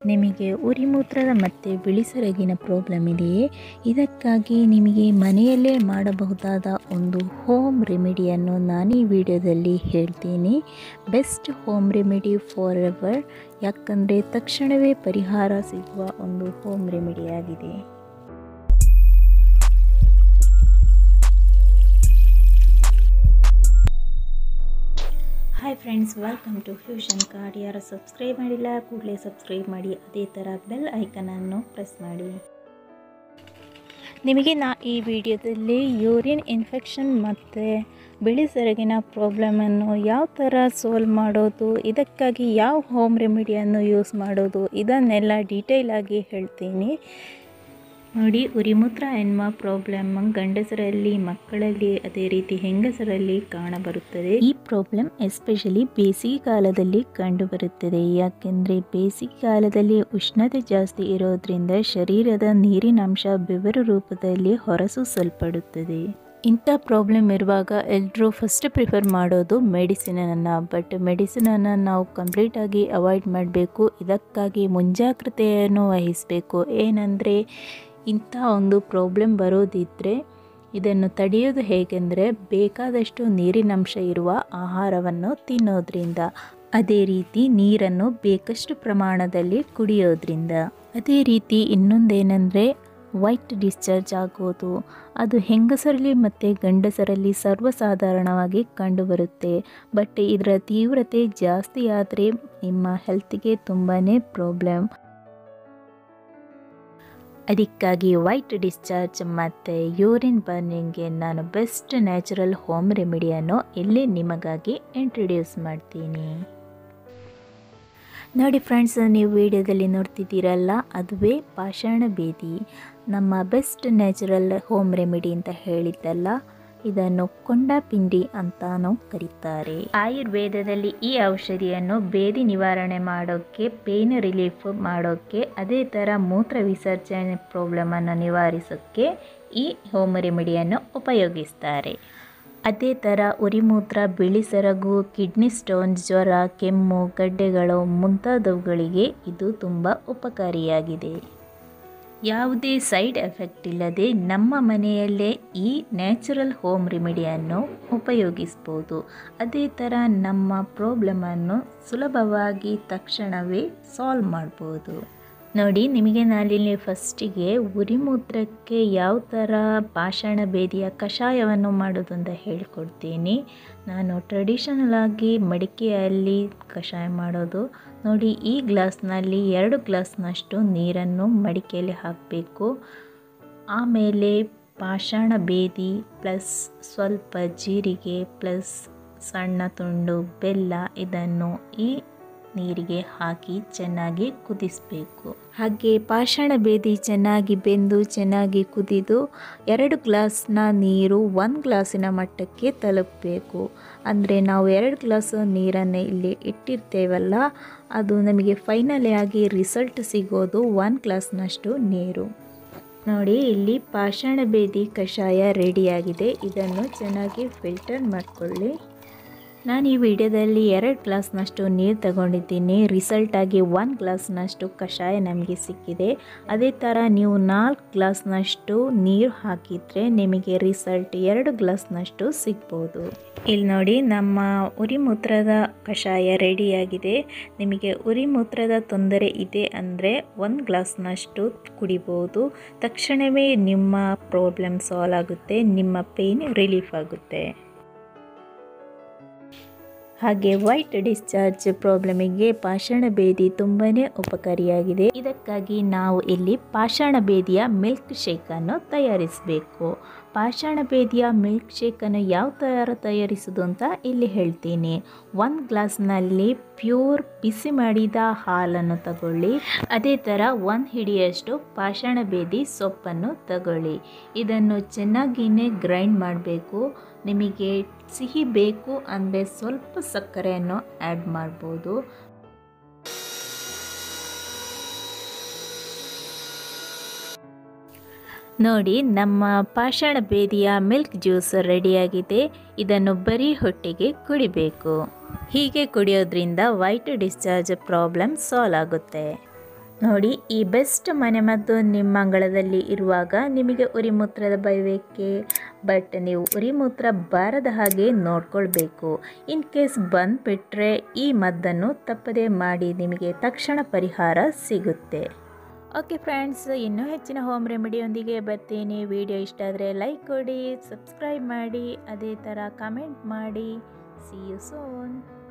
ನಿಮಗೆ ಉರಿಮೂತ್ರದ ಮತ್ತು ಬಿಳಿಸೆರಗಿನ ಪ್ರಾಬ್ಲಮ್ ಇದೆಯೇ ಇದಕ್ಕಾಗಿ ನಿಮಗೆ ಮನೆಯಲ್ಲೇ ಮಾಡಬಹುದಾದ ಒಂದು ಹೋಮ್ ರೆಮಿಡಿಯನ್ನು ನಾನು ಈ ವಿಡಿಯೋದಲ್ಲಿ ಹೇಳ್ತೀನಿ best home remedy for ever ಯಾಕಂದರೆ ತಕ್ಷಣವೇ ಪರಿಹಾರ ಸಿಗುವ ಒಂದು ಹೋಮ್ ರೆಮಿಡಿಯಾಗಿದೆ hi friends welcome to fusion card ಯಾರು ಸಬ್ಸ್ಕ್ರೈಬ್ ಮಾಡಿಲ್ಲ ಕೂಡಲೇ ಸಬ್ಸ್ಕ್ರೈಬ್ ಮಾಡಿ ಅದೇ ಥರ ಬೆಲ್ ಐಕನನ್ನು ಪ್ರೆಸ್ ಮಾಡಿ ನಿಮಗೆ ನಾ ಈ ವಿಡಿಯೋದಲ್ಲಿ ಯೂರಿನ್ ಇನ್ಫೆಕ್ಷನ್ ಮತ್ತು ಬಿಳಿ ಸೆರಗಿನ ಪ್ರಾಬ್ಲಮನ್ನು ಯಾವ ಥರ ಸಾಲ್ವ್ ಮಾಡೋದು ಇದಕ್ಕಾಗಿ ಯಾವ ಹೋಮ್ ರೆಮಿಡಿಯನ್ನು ಯೂಸ್ ಮಾಡೋದು ಇದನ್ನೆಲ್ಲ ಡೀಟೇಲ್ ಆಗಿ ಹೇಳ್ತೀನಿ ನೋಡಿ ಉರಿಮೂತ್ರ ಎನ್ನುವ ಪ್ರಾಬ್ಲಮ್ ಗಂಡಸರಲ್ಲಿ ಮಕ್ಕಳಲ್ಲಿ ಅದೇ ರೀತಿ ಹೆಂಗಸರಲ್ಲಿ ಕಾಣಬರುತ್ತದೆ ಈ ಪ್ರಾಬ್ಲಮ್ ಎಸ್ಪೆಷಲಿ ಬೇಸಿಗೆ ಕಾಲದಲ್ಲಿ ಕಂಡುಬರುತ್ತದೆ ಯಾಕೆಂದರೆ ಬೇಸಿಗೆ ಕಾಲದಲ್ಲಿ ಉಷ್ಣತೆ ಜಾಸ್ತಿ ಇರೋದ್ರಿಂದ ಶರೀರದ ನೀರಿನಂಶ ಬೆವರು ರೂಪದಲ್ಲಿ ಹೊರಸೂಸಲ್ಪಡುತ್ತದೆ ಇಂಥ ಪ್ರಾಬ್ಲಮ್ ಇರುವಾಗ ಎಲ್ಲರೂ ಫಸ್ಟ್ ಪ್ರಿಫರ್ ಮಾಡೋದು ಮೆಡಿಸಿನನ್ನು ಬಟ್ ಮೆಡಿಸಿನನ್ನು ನಾವು ಕಂಪ್ಲೀಟಾಗಿ ಅವಾಯ್ಡ್ ಮಾಡಬೇಕು ಇದಕ್ಕಾಗಿ ಮುಂಜಾಗ್ರತೆಯನ್ನು ವಹಿಸಬೇಕು ಏನಂದರೆ ಇಂಥ ಒಂದು ಪ್ರಾಬ್ಲಮ್ ಬರೋದಿದ್ದರೆ ಇದನ್ನು ತಡೆಯೋದು ಹೇಗೆಂದರೆ ಬೇಕಾದಷ್ಟು ನೀರಿನಂಶ ಇರುವ ಆಹಾರವನ್ನು ತಿನ್ನೋದ್ರಿಂದ ಅದೇ ರೀತಿ ನೀರನ್ನು ಬೇಕಷ್ಟು ಪ್ರಮಾಣದಲ್ಲಿ ಕುಡಿಯೋದ್ರಿಂದ ಅದೇ ರೀತಿ ಇನ್ನೊಂದೇನೆಂದರೆ ವೈಟ್ ಡಿಸ್ಚಾರ್ಜ್ ಆಗೋದು ಅದು ಹೆಂಗಸರಲ್ಲಿ ಮತ್ತು ಗಂಡಸರಲ್ಲಿ ಸರ್ವಸಾಧಾರಣವಾಗಿ ಕಂಡುಬರುತ್ತೆ ಬಟ್ ಇದರ ತೀವ್ರತೆ ಜಾಸ್ತಿ ಆದರೆ ನಿಮ್ಮ ಹೆಲ್ತ್ಗೆ ತುಂಬಾ ಪ್ರಾಬ್ಲಮ್ ಅದಕ್ಕಾಗಿ ವೈಟ್ ಡಿಸ್ಚಾರ್ಜ್ ಮತ್ತು ಯೂರಿನ್ ಬರ್ನಿಂಗ್ಗೆ ನಾನು ಬೆಸ್ಟ್ ನ್ಯಾಚುರಲ್ ಹೋಮ್ ರೆಮಿಡಿಯನ್ನು ಇಲ್ಲಿ ನಿಮಗಾಗಿ ಇಂಟ್ರಡ್ಯೂಸ್ ಮಾಡ್ತೀನಿ ನೋಡಿ ಫ್ರೆಂಡ್ಸ್ ನೀವು ವಿಡಿಯೋದಲ್ಲಿ ನೋಡ್ತಿದ್ದೀರಲ್ಲ ಅದುವೇ ಪಾಷಾಣ ಬೇದಿ ನಮ್ಮ ಬೆಸ್ಟ್ ನ್ಯಾಚುರಲ್ ಹೋಮ್ ರೆಮಿಡಿ ಅಂತ ಹೇಳಿದ್ದಲ್ಲ ಇದನ್ನು ಕೊಂಡಪಿಂಡಿ ಅಂತಾನು ಕರೀತಾರೆ ಆಯುರ್ವೇದದಲ್ಲಿ ಈ ಔಷಧಿಯನ್ನು ಬೇದಿ ನಿವಾರಣೆ ಮಾಡೋಕ್ಕೆ ಪೇನ್ ರಿಲೀಫ್ ಮಾಡೋಕ್ಕೆ ಅದೇ ಥರ ಮೂತ್ರ ವಿಸರ್ಜನೆ ಪ್ರಾಬ್ಲಮನ್ನು ನಿವಾರಿಸೋಕ್ಕೆ ಈ ಹೋಮ್ ರೆಮಿಡಿಯನ್ನು ಉಪಯೋಗಿಸ್ತಾರೆ ಅದೇ ಥರ ಉರಿಮೂತ್ರ ಬಿಳಿ ಸೆರಗು ಕಿಡ್ನಿ ಸ್ಟೋನ್ ಜ್ವರ ಕೆಮ್ಮು ಗಡ್ಡೆಗಳು ಮುಂತಾದವುಗಳಿಗೆ ಇದು ತುಂಬ ಉಪಕಾರಿಯಾಗಿದೆ ಯಾವುದೇ ಸೈಡ್ ಎಫೆಕ್ಟ್ ಇಲ್ಲದೆ ನಮ್ಮ ಮನೆಯಲ್ಲೇ ಈ ನ್ಯಾಚುರಲ್ ಹೋಮ್ ರೆಮಿಡಿಯನ್ನು ಉಪಯೋಗಿಸ್ಬೋದು ಅದೇ ಥರ ನಮ್ಮ ಪ್ರಾಬ್ಲಮನ್ನು ಸುಲಭವಾಗಿ ತಕ್ಷಣವೇ ಸಾಲ್ವ್ ಮಾಡ್ಬೋದು ನೋಡಿ ನಿಮಗೆ ನಾನಿಲ್ಲಿ ಫಸ್ಟಿಗೆ ಉರಿಮೂತ್ರಕ್ಕೆ ಯಾವ ಥರ ಪಾಷಾಣ ಬೇದಿಯ ಕಷಾಯವನ್ನು ಮಾಡೋದು ಅಂತ ಹೇಳ್ಕೊಡ್ತೀನಿ ನಾನು ಟ್ರೆಡಿಷನಲ್ ಆಗಿ ಮಡಿಕೆಯಲ್ಲಿ ಕಷಾಯ ಮಾಡೋದು ನೋಡಿ ಈ ಗ್ಲಾಸ್ನಲ್ಲಿ ಎರಡು ಗ್ಲಾಸ್ನಷ್ಟು ನೀರನ್ನು ಮಡಿಕೆಯಲ್ಲಿ ಹಾಕಬೇಕು ಆಮೇಲೆ ಪಾಷಾಣ ಬೇದಿ ಪ್ಲಸ್ ಸ್ವಲ್ಪ ಜೀರಿಗೆ ಪ್ಲಸ್ ಸಣ್ಣ ತುಂಡು ಬೆಲ್ಲ ಇದನ್ನು ಈ ನೀರಿಗೆ ಹಾಕಿ ಚೆನ್ನಾಗಿ ಕುದಿಸಬೇಕು ಹಾಗೆ ಪಾಷಾಣ ಬೇದಿ ಚೆನ್ನಾಗಿ ಬೆಂದು ಚೆನ್ನಾಗಿ ಕುದಿದು ಎರಡು ಗ್ಲಾಸ್ನ ನೀರು ಒಂದು ಗ್ಲಾಸಿನ ಮಟ್ಟಕ್ಕೆ ತಲುಪಬೇಕು ಅಂದರೆ ನಾವು ಎರಡು ಗ್ಲಾಸ್ ನೀರನ್ನು ಇಲ್ಲಿ ಇಟ್ಟಿರ್ತೇವಲ್ಲ ಅದು ನಮಗೆ ಫೈನಲಿ ಆಗಿ ರಿಸಲ್ಟ್ ಸಿಗೋದು ಒನ್ ಗ್ಲಾಸ್ನಷ್ಟು ನೀರು ನೋಡಿ ಇಲ್ಲಿ ಪಾಷಾಣ ಬೇದಿ ಕಷಾಯ ರೆಡಿಯಾಗಿದೆ ಇದನ್ನು ಚೆನ್ನಾಗಿ ಫಿಲ್ಟರ್ ಮಾಡಿಕೊಳ್ಳಿ ನಾನು ಈ ವಿಡಿಯೋದಲ್ಲಿ ಎರಡು ಗ್ಲಾಸ್ನಷ್ಟು ನೀರು ತಗೊಂಡಿದ್ದೀನಿ ರಿಸಲ್ಟಾಗಿ ಒನ್ ಗ್ಲಾಸ್ನಷ್ಟು ಕಷಾಯ ನಮಗೆ ಸಿಕ್ಕಿದೆ ಅದೇ ಥರ ನೀವು ನಾಲ್ಕು ಗ್ಲಾಸ್ನಷ್ಟು ನೀರು ಹಾಕಿದರೆ ನಿಮಗೆ ರಿಸಲ್ಟ್ ಎರಡು ಗ್ಲಾಸ್ನಷ್ಟು ಸಿಗ್ಬೋದು ಇಲ್ಲಿ ನೋಡಿ ನಮ್ಮ ಉರಿಮೂತ್ರದ ಕಷಾಯ ರೆಡಿಯಾಗಿದೆ ನಿಮಗೆ ಉರಿಮೂತ್ರದ ತೊಂದರೆ ಇದೆ ಅಂದರೆ ಒಂದು ಗ್ಲಾಸ್ನಷ್ಟು ಕುಡಿಬೋದು ತಕ್ಷಣವೇ ನಿಮ್ಮ ಪ್ರಾಬ್ಲಮ್ ಸಾಲ್ವ್ ಆಗುತ್ತೆ ನಿಮ್ಮ ಪೇಯ್ನ್ ರಿಲೀಫ್ ಆಗುತ್ತೆ ಹಾಗೆ ವೈಟ್ ಡಿಸ್ಚಾರ್ಜ್ ಪ್ರಾಬ್ಲಮಿಗೆ ಪಾಷಾಣ ಬೇದಿ ತುಂಬಾ ಉಪಕಾರಿಯಾಗಿದೆ ಇದಕ್ಕಾಗಿ ನಾವು ಇಲ್ಲಿ ಪಾಷಾಣ ಬೇದಿಯ ಮಿಲ್ಕ್ ಶೇಕನ್ನು ತಯಾರಿಸಬೇಕು ಪಾಷಾಣ ಬೇದಿಯ ಮಿಲ್ಕ್ ಶೇಕನ್ನು ಯಾವ ಥರ ತಯಾರಿಸೋದು ಅಂತ ಇಲ್ಲಿ ಹೇಳ್ತೀನಿ ಒಂದು ಗ್ಲಾಸ್ನಲ್ಲಿ ಪ್ಯೂರ್ ಬಿಸಿ ಮಾಡಿದ ಹಾಲನ್ನು ತಗೊಳ್ಳಿ ಅದೇ ಥರ ಒಂದು ಹಿಡಿಯಷ್ಟು ಪಾಷಾಣ ಬೇದಿ ಸೊಪ್ಪನ್ನು ತಗೊಳ್ಳಿ ಇದನ್ನು ಚೆನ್ನಾಗಿಯೇ ಗ್ರೈಂಡ್ ಮಾಡಬೇಕು ನಿಮಗೆ ಸಿಹಿ ಬೇಕು ಅಂದರೆ ಸ್ವಲ್ಪ ಸಕ್ಕರೆಯನ್ನು ಆ್ಯಡ್ ಮಾಡ್ಬೋದು ನೋಡಿ ನಮ್ಮ ಪಾಷಾಣ ಬೇದಿಯ ಮಿಲ್ಕ್ ಜ್ಯೂಸ್ ರೆಡಿಯಾಗಿದೆ ಇದನ್ನು ಬರೀ ಹೊಟ್ಟೆಗೆ ಕುಡಿಬೇಕು ಹೀಗೆ ಕುಡಿಯೋದ್ರಿಂದ ವೈಟ್ ಡಿಸ್ಚಾರ್ಜ್ ಪ್ರಾಬ್ಲಮ್ ಸಾಲ್ವ್ ಆಗುತ್ತೆ ನೋಡಿ ಈ ಬೆಸ್ಟ್ ಮನೆಮದ್ದು ನಿಮ್ಮ ಅಂಗಳದಲ್ಲಿ ಇರುವಾಗ ನಿಮಗೆ ಉರಿಮೂತ್ರದ ಭಯಬೇಕೆ ಬಟ್ ನೀವು ಉರಿಮೂತ್ರ ಬಾರದ ಹಾಗೆ ನೋಡ್ಕೊಳ್ಬೇಕು ಇನ್ ಕೇಸ್ ಬಂದುಬಿಟ್ರೆ ಈ ಮದ್ದನ್ನು ತಪ್ಪದೇ ಮಾಡಿ ನಿಮಗೆ ತಕ್ಷಣ ಪರಿಹಾರ ಸಿಗುತ್ತೆ ಓಕೆ ಫ್ರೆಂಡ್ಸ್ ಇನ್ನೂ ಹೆಚ್ಚಿನ ಹೋಮ್ ರೆಮಿಡಿಯೊಂದಿಗೆ ಬರ್ತೀನಿ ವಿಡಿಯೋ ಇಷ್ಟ ಆದರೆ ಲೈಕ್ ಕೊಡಿ ಸಬ್ಸ್ಕ್ರೈಬ್ ಮಾಡಿ ಅದೇ ಥರ ಕಮೆಂಟ್ ಮಾಡಿ ಸಿ ಯು ಸೋನ್